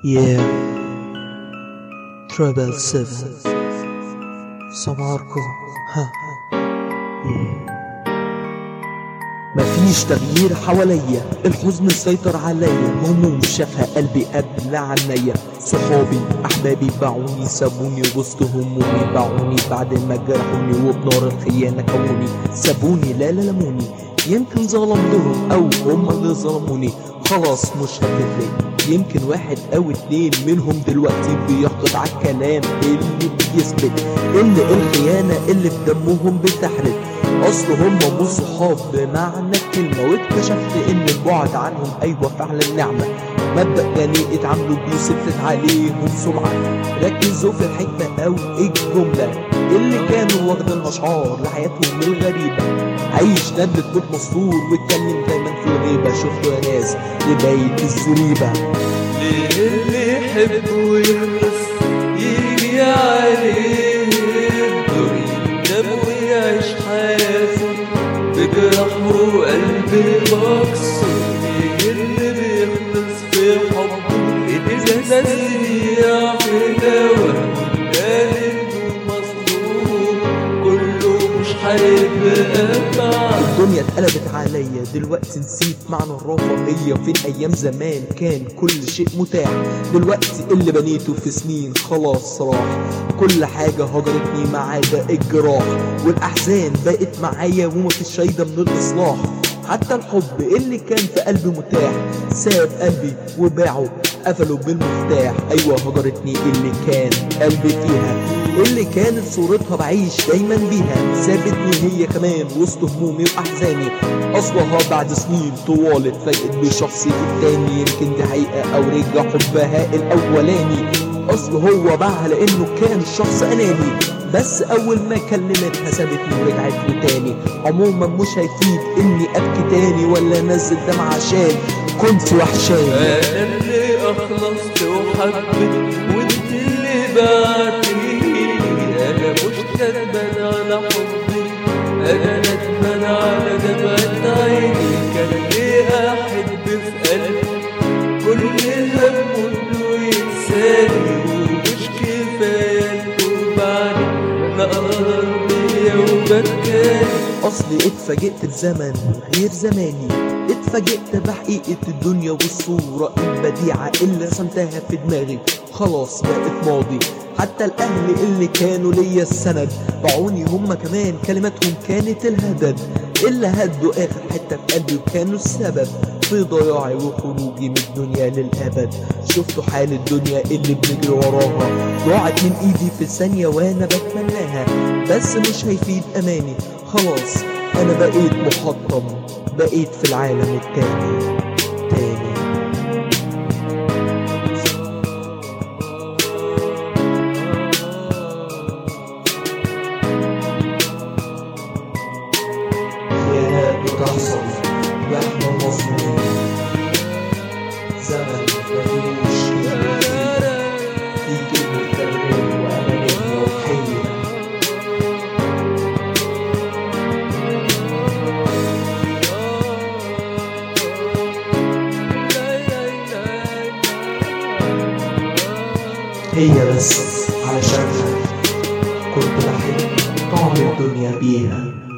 Yeah Treble Seven صباحكم ها yeah. مفيش تغيير حواليا الحزن سيطر عليا هموم شافها قلبي قبل عنيا صحابي احبابي باعوني سابوني وسط همومي باعوني بعد ما جرحوني وبنار الخيانه كوني سابوني لا لا لموني يمكن ظلمتهم او هم اللي ظلموني خلاص مش هتفرق يمكن واحد او اتنين منهم دلوقتي بيحقد على الكلام اللي بيثبت ان الخيانه اللي في دمهم بتحرق اصل هم مش صحاب بمعنى الكلمة واكتشفت ان البعد عنهم ايوه فعلا نعمة مبدأ تاني اتعاملوا بيه ستت عليهم سمعة ركزوا في الحكمة او الجملة اللي كانوا واخدين اشعار لحياتهم الغريبة عيش ندلة موت مستور واتكلم دايما في الغيبة شفتوا يا ناس لبيت الزريبة ليه اللي يحب ويخلص يجي عليه الدور يندم ويعيش حياته بجرح وقلب مكسور ليه اللي بيخلص في حبه الإحساس يضيع في دواء قال إنه مظلوم كله مش هيبقى معاه الدنيا اتقلبت عليا دلوقتي نسيت معنى الرفاهية فين ايام زمان كان كل شيء متاح دلوقتي اللي بنيته في سنين خلاص راح كل حاجة هجرتني ما عدا الجراح والاحزان بقت معايا ومفيش فايدة من الاصلاح حتى الحب اللي كان في قلبي متاح ساب قلبي وباعه قفلوا بالمفتاح ايوه هجرتني اللي كان قلبي فيها اللي كانت صورتها بعيش دايما بيها سابتني هي كمان وسط همومي واحزاني اصلها بعد سنين طوال اتفاجئت بشخصي التاني يمكن دي حقيقه او رجع حبها الاولاني اصل هو باعها لانه كان شخص اناني بس اول ما كلمتها سابتني ورجعت لي تاني عموما مش هيفيد اني ابكي تاني ولا انزل دمع عشان كنت وحشاني انا اللي اخلصت وحبيت وانت اللي بعتيني انا مش ندمان على حبي انا ندمان على دمعة عيني كان ليه احب في قلبي كل همه انه ينساني ومش كفايه انه بعدي انا ارضيه وبكاني اصلي اتفاجئت بزمن غير زماني اتفاجئت بحقيقة الدنيا والصورة البديعة اللي رسمتها في دماغي خلاص بقت ماضي حتى الاهل اللي كانوا ليا السند باعوني هما كمان كلماتهم كانت الهدد اللي هدوا اخر حتة في قلبي وكانوا السبب في ضياعي وخروجي من الدنيا للابد شفتوا حال الدنيا اللي بنجري وراها ضاعت من ايدي في ثانية وانا بتمناها بس مش هيفيد اماني خلاص انا بقيت محطم بقيت في العالم التاني تاني خيانات بتحصل واحنا مظلومين زمن مفيهوش في كلمة تغيير وأنانية وحية هي بس علشانها كنت بحب طعم الدنيا بيها